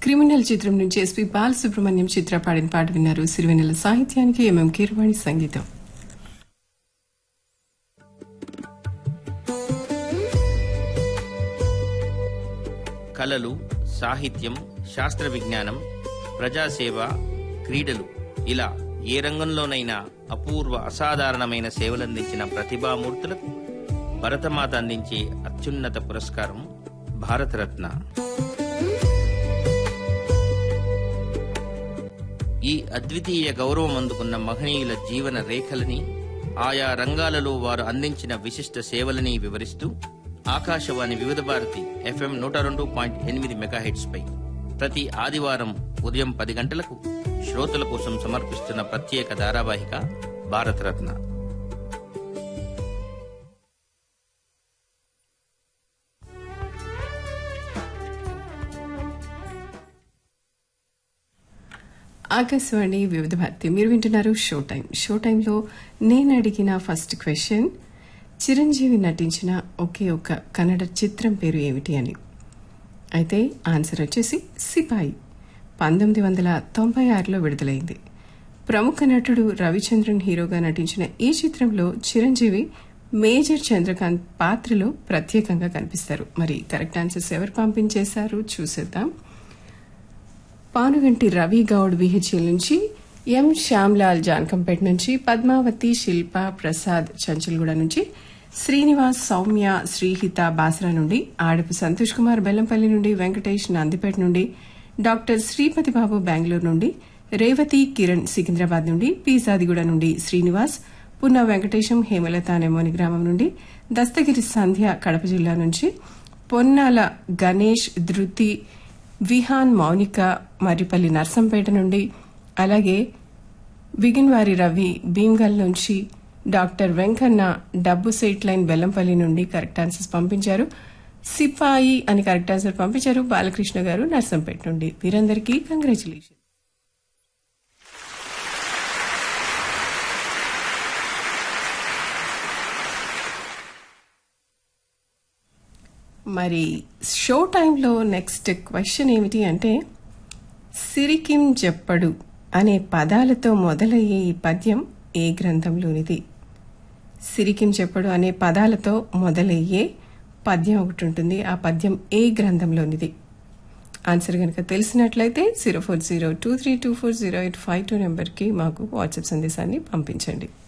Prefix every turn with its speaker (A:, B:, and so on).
A: criminal చిత్రం నుంచి SP Balasubrahmanyam చిత్ర పాడిన పాట విన్నారు సిరివెన్నెల సాహిత్యానికి ఎంఎం కీరవాణి సంగీతం
B: కళలు సాహిత్యం శాస్త్ర విజ్ఞానం ప్రజాసేవ క్రీడలు ఇలా ఏ రంగంలోనైనా అపూర్వ అసాధారణమైన సేవలందించిన ప్రతిభామూర్తులకు భరతమాత అందించే అత్యున్నత పురస్కారం భారతరత్న ఈ అద్వితీయ గౌరవం అందుకున్న మహనీయుల జీవన రేఖలని ఆయా రంగాలలో వారు అందించిన విశిష్ట సేవలని వివరిస్తూ ఆకాశవాణి వివిధ భారతి ఎఫ్ఎం నూట రెండు పాయింట్ ఎనిమిది మెగాహెట్స్ పై ప్రతి ఆదివారం ఉదయం పది గంటలకు శ్రోతల కోసం సమర్పిస్తున్న ప్రత్యేక ధారావాహిక భారతరత్న
A: ఆకాశవాణి వివిధ భారతి మీరు వింటున్నారు షో టైం షో టైంలో నేను అడిగిన ఫస్ట్ క్వశ్చన్ చిరంజీవి నటించిన ఒకే ఒక కన్నడ చిత్రం పేరు ఏమిటి అని అయితే ఆన్సర్ వచ్చేసి సిపాయి పంతొమ్మిది వందల తొంభై ఆరులో విడుదలైంది ప్రముఖ నటుడు రవిచంద్రన్ హీరోగా నటించిన ఈ చిత్రంలో చిరంజీవి మేజర్ చంద్రకాంత్ పాత్రలో ప్రత్యేకంగా కనిపిస్తారు మరి కరెక్ట్ ఆన్సర్స్ ఎవరు పంపించేశారు చూసేద్దాం పానుగంటి రవి గౌడ్ బిహెచ్ఎల్ నుంచి ఎం శ్యామ్లాల్ జాన్కంపేట నుంచి పద్మావతి శిల్ప ప్రసాద్ చంచల్గూడ నుంచి శ్రీనివాస్ సౌమ్య శ్రీహిత బాసరా నుండి ఆడపు సంతోష్ కుమార్ బెల్లంపల్లి నుండి వెంకటేష్ నందిపేట నుండి డాక్టర్ శ్రీపతి బాబు బెంగళూరు నుండి రేవతి కిరణ్ సికింద్రాబాద్ నుండి పీసాదిగూడ నుండి శ్రీనివాస్ పున్న వెంకటేశం హేమలత నెమోని గ్రామం నుండి దస్తగిరి సంధ్య కడప జిల్లా నుంచి పొన్నాల గణేష్ ధృతి విహాన్ మౌనిక మర్రిపల్లి నర్సంపేట నుండి అలాగే బిగిన్వారి రవి భీమ్గల్ నుంచి డాక్టర్ వెంకన్న డబ్బు సెట్ లైన్ బెల్లంపల్లి నుండి కరెక్ట్ ఆన్సర్స్ పంపించారు సిపాయి అని కరెక్ట్ ఆన్సర్ పంపించారు బాలకృష్ణ గారు నర్సంపేట నుండి వీరందరికీ కంగ్రాచులేషన్ మరి షో టైంలో నెక్స్ట్ క్వశ్చన్ ఏమిటి అంటే సిరికిం చెప్పడు అనే పదాలతో మొదలయ్యే ఈ పద్యం ఏ గ్రంథంలోనిది సిరికిం చెప్పడు అనే పదాలతో మొదలయ్యే పద్యం ఒకటి ఉంటుంది ఆ పద్యం ఏ గ్రంథంలోనిది ఆన్సర్ కనుక తెలిసినట్లయితే zero four zero two three two four zero eight five two నెంబర్కి మాకు వాట్సాప్ సందేశాన్ని పంపించండి